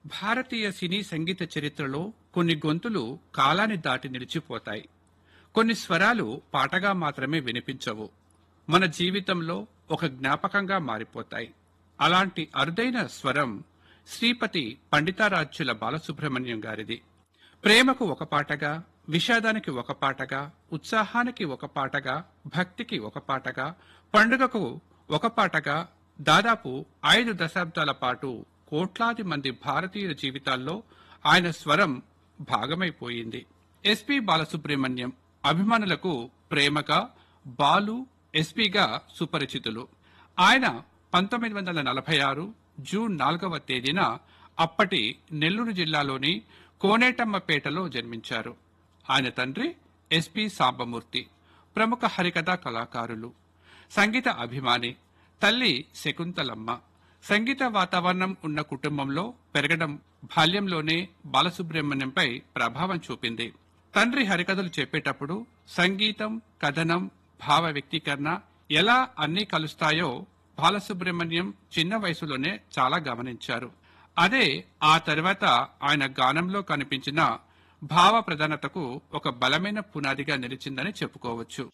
భారతీయ సినీ సంగీత చరిత్రలో కొన్ని గొంతులు కాలాన్ని దాటి నిలిచిపోతాయి కొన్ని స్వరాలు పాటగా మాత్రమే వినిపించవు మన జీవితంలో ఒక జ్ఞాపకంగా మారిపోతాయి అలాంటి అరుదైన స్వరం శ్రీపతి పండితారాజ్యుల బాలసుబ్రహ్మణ్యం గారిది ప్రేమకు ఒక పాటగా విషాదానికి ఒక పాటగా ఉత్సాహానికి ఒక పాటగా భక్తికి ఒక పాటగా పండుగకు ఒక పాటగా దాదాపు ఐదు దశాబ్దాల పాటు కోట్లాది మంది భారతీయుల జీవితాల్లో ఆయన స్వరం భాగమైపోయింది ఎస్పి బాలసుబ్రహ్మణ్యం అభిమానులకు ప్రేమగా బాలు ఎస్పీగా సుపరిచితులు ఆయన పంతొమ్మిది వందల నలభై ఆరు జూన్ నాలుగవ తేదీన అప్పటి నెల్లూరు జిల్లాలోని కోనేటమ్మపేటలో జన్మించారు ఆయన తండ్రి ఎస్పి సాంబమూర్తి ప్రముఖ హరికథా కళాకారులు సంగీత అభిమాని తల్లి శకుంతలమ్మ సంగీత వాతావరణం ఉన్న కుటుంబంలో పెరగడం బాల్యంలోనే బాలసుబ్రహ్మణ్యంపై ప్రభావం చూపింది తండ్రి హరికథలు చెప్పేటప్పుడు సంగీతం కథనం భావ వ్యక్తీకరణ ఎలా అన్నీ కలుస్తాయో బాలసుబ్రహ్మణ్యం చిన్న వయసులోనే చాలా గమనించారు అదే ఆ తర్వాత ఆయన గానంలో కనిపించిన భావ ప్రధానతకు ఒక బలమైన పునాదిగా నిలిచిందని చెప్పుకోవచ్చు